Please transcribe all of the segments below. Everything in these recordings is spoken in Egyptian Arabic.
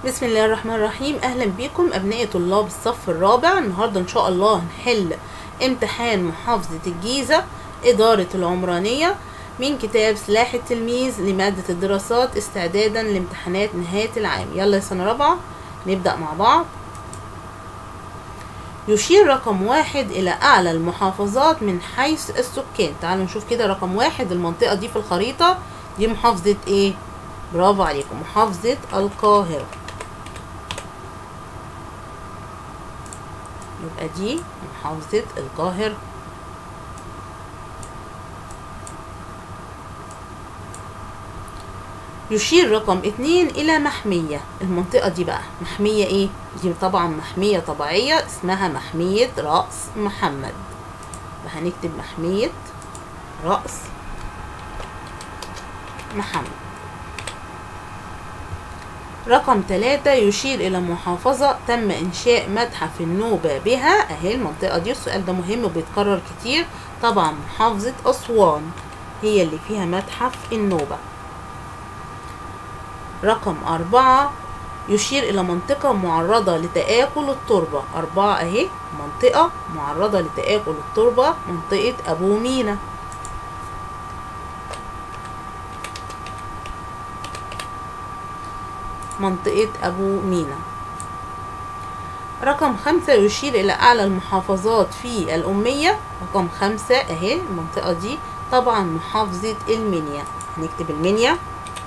بسم الله الرحمن الرحيم اهلا بكم ابناء طلاب الصف الرابع النهارده ان شاء الله هنحل امتحان محافظة الجيزة ادارة العمرانية من كتاب سلاح التلميذ لمادة الدراسات استعدادا لامتحانات نهاية العام يلا يا سنة رابعة نبدأ مع بعض يشير رقم واحد إلى أعلى المحافظات من حيث السكان تعالوا نشوف كده رقم واحد المنطقة دي في الخريطة دي محافظة ايه برافو عليكم محافظة القاهرة يبقى دي محافظة القاهرة يشير رقم اتنين إلى محمية المنطقة دي بقى محمية ايه؟ دي طبعا محمية طبيعية اسمها محمية رأس محمد هنكتب محمية رأس محمد رقم ثلاثة يشير إلى محافظة تم إنشاء متحف النوبة بها أهي المنطقة دي السؤال ده مهم وبيتكرر كتير طبعا محافظة أسوان هي اللي فيها متحف النوبة رقم أربعة يشير إلى منطقة معرضة لتآكل التربة أربعة أهي منطقة معرضة لتآكل التربة منطقة أبو مينا منطقة أبو مينا رقم خمسة يشير إلى أعلى المحافظات في الأمية رقم خمسة أهي المنطقة دي طبعا محافظة المنيا هنكتب المنيا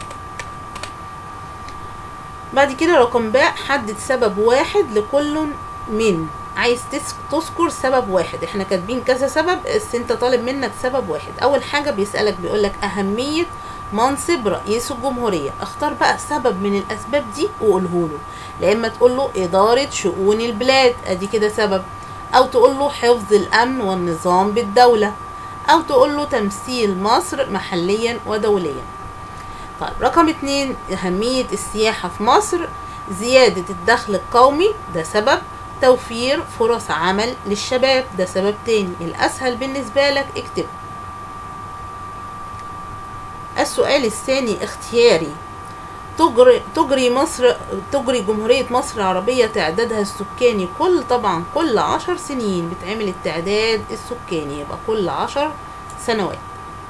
بعد كده رقم باء حدد سبب واحد لكل من عايز تذكر سبب واحد احنا كاتبين كذا سبب بس انت طالب منك سبب واحد اول حاجة بيسألك بيقولك اهمية منصب رئيس الجمهورية اختار بقى سبب من الاسباب دي وقوله له لا اما تقول له ادارة شؤون البلاد ادي كده سبب او تقول له حفظ الامن والنظام بالدولة او تقول له تمثيل مصر محليا ودوليا طيب رقم اتنين أهمية السياحة في مصر زيادة الدخل القومي ده سبب توفير فرص عمل للشباب ده سبب تاني الأسهل بالنسبة لك اكتبه السؤال الثاني اختياري تجري, تجري مصر تجري جمهورية مصر العربية تعدادها السكاني كل طبعا كل عشر سنين بتعمل التعداد السكاني يبقى كل عشر سنوات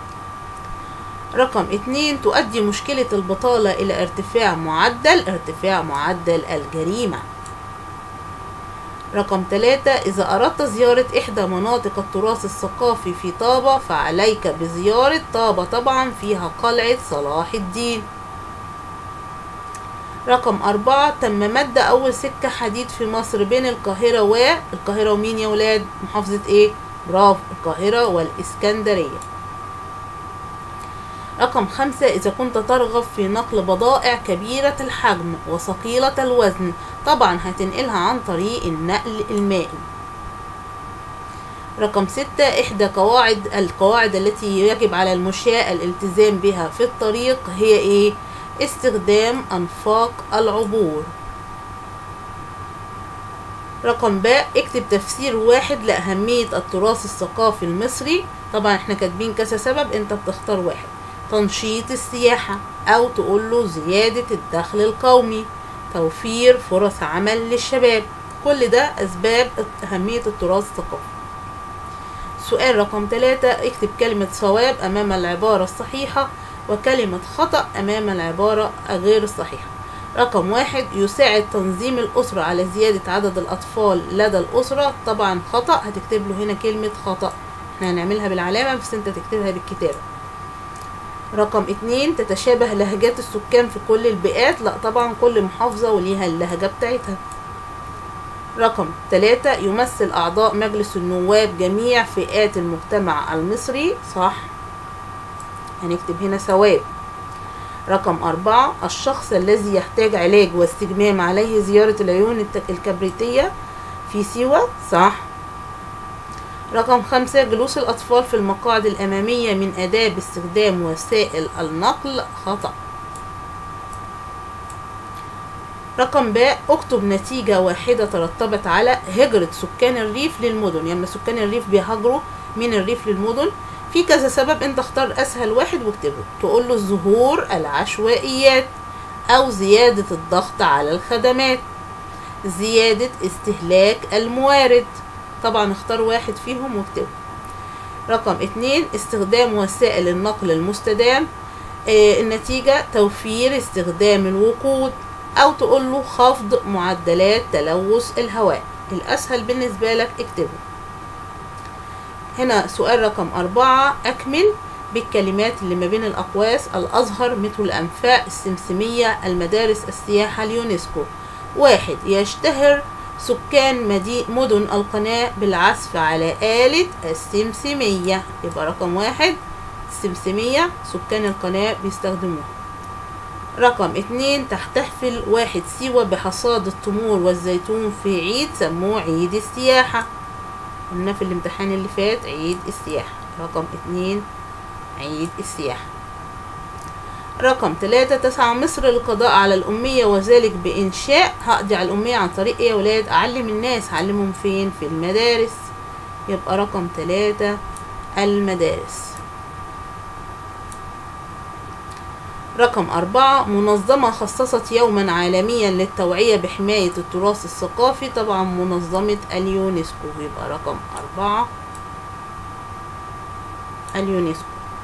رقم اتنين تؤدي مشكلة البطالة إلى ارتفاع معدل ارتفاع معدل الجريمة رقم ثلاثة إذا أردت زيارة إحدى مناطق التراث الثقافي في طابة فعليك بزيارة طابة طبعا فيها قلعة صلاح الدين رقم أربعة تم مد أول سكة حديد في مصر بين القاهرة والقاهرة ومين يا ولاد محافظة إيه برافو القاهرة والإسكندرية رقم خمسة إذا كنت ترغب في نقل بضائع كبيرة الحجم وثقيلة الوزن طبعا هتنقلها عن طريق النقل المائي رقم ستة إحدى قواعد القواعد التي يجب على المشاة الالتزام بها في الطريق هي إيه؟ استخدام أنفاق العبور رقم باء اكتب تفسير واحد لأهمية التراث الثقافي المصري طبعا احنا كاتبين كذا سبب انت بتختار واحد تنشيط السياحة أو تقول له زيادة الدخل القومي توفير فرص عمل للشباب كل ده أسباب أهمية التراث الثقافي سؤال رقم ثلاثة اكتب كلمة صواب أمام العبارة الصحيحة وكلمة خطأ أمام العبارة غير الصحيحة رقم واحد يساعد تنظيم الأسرة على زيادة عدد الأطفال لدى الأسرة طبعا خطأ هتكتب له هنا كلمة خطأ احنا هنعملها بالعلامة بس انت تكتبها بالكتابة رقم اتنين تتشابه لهجات السكان في كل البيئات لا طبعا كل محافظة وليها اللهجة بتاعتها رقم تلاتة يمثل أعضاء مجلس النواب جميع فئات المجتمع المصري صح هنكتب هنا ثواب رقم أربعة الشخص الذي يحتاج علاج واستجمام عليه زيارة العيون الكبريتية في سيوة صح رقم خمسة جلوس الأطفال في المقاعد الأمامية من آداب استخدام وسائل النقل خطأ رقم باء اكتب نتيجة واحدة ترتبت على هجرة سكان الريف للمدن يعني سكان الريف بيهاجروا من الريف للمدن في كذا سبب انت اختار اسهل واحد واكتبه تقول له ظهور العشوائيات أو زيادة الضغط على الخدمات زيادة استهلاك الموارد طبعا اختار واحد فيهم واكتبه رقم اتنين استخدام وسائل النقل المستدام آه النتيجة توفير استخدام الوقود أو تقول له خفض معدلات تلوث الهواء الأسهل بالنسبة لك اكتبه هنا سؤال رقم أربعة أكمل بالكلمات اللي ما بين الأقواس الأزهر مثل الأنفاق السمسمية المدارس السياحة اليونسكو واحد يشتهر سكان مدي مدن القناة بالعزف على آلة السمسمية يبقى رقم واحد السمسمية سكان القناة بيستخدموها رقم اتنين تحتفل واحد سيوة بحصاد التمور والزيتون في عيد سموه عيد السياحة قلنا في الامتحان اللي فات عيد السياحة رقم اتنين عيد السياحة رقم ثلاثة تسعى مصر للقضاء على الأمية وذلك بإنشاء هقضي على الأمية عن طريق إيه يا ولاد أعلم الناس أعلمهم فين في المدارس يبقى رقم ثلاثة المدارس رقم أربعة منظمة خصصت يوما عالميا للتوعية بحماية التراث الثقافي طبعا منظمة اليونسكو يبقى رقم أربعة اليونسكو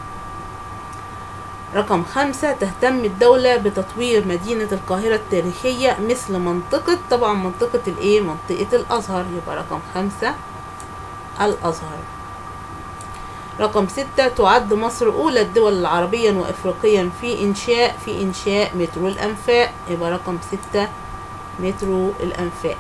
رقم خمسة تهتم الدولة بتطوير مدينة القاهرة التاريخية مثل منطقة طبعا منطقة الايه منطقة الأزهر يبقى رقم خمسة الأزهر رقم ستة تعد مصر أولى الدول العربيا وإفريقيا في إنشاء في إنشاء مترو الأنفاق يبقى رقم ستة مترو الأنفاق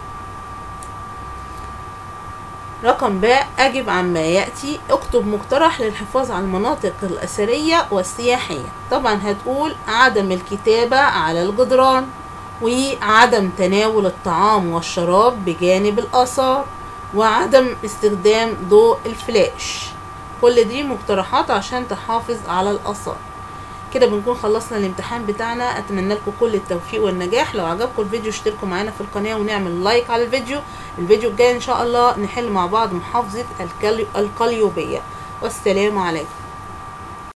رقم باء أجب عما يأتي اكتب مقترح للحفاظ على المناطق الأثرية والسياحية طبعا هتقول عدم الكتابة على الجدران وعدم تناول الطعام والشراب بجانب الآثار وعدم استخدام ضوء الفلاش كل دي مقترحات عشان تحافظ على الآثار كده بنكون خلصنا الامتحان بتاعنا اتمنى لكم كل التوفيق والنجاح لو عجبكم الفيديو اشتركوا معانا في القناه ونعمل لايك على الفيديو الفيديو الجاي ان شاء الله نحل مع بعض محافظه القليوبيه والسلام عليكم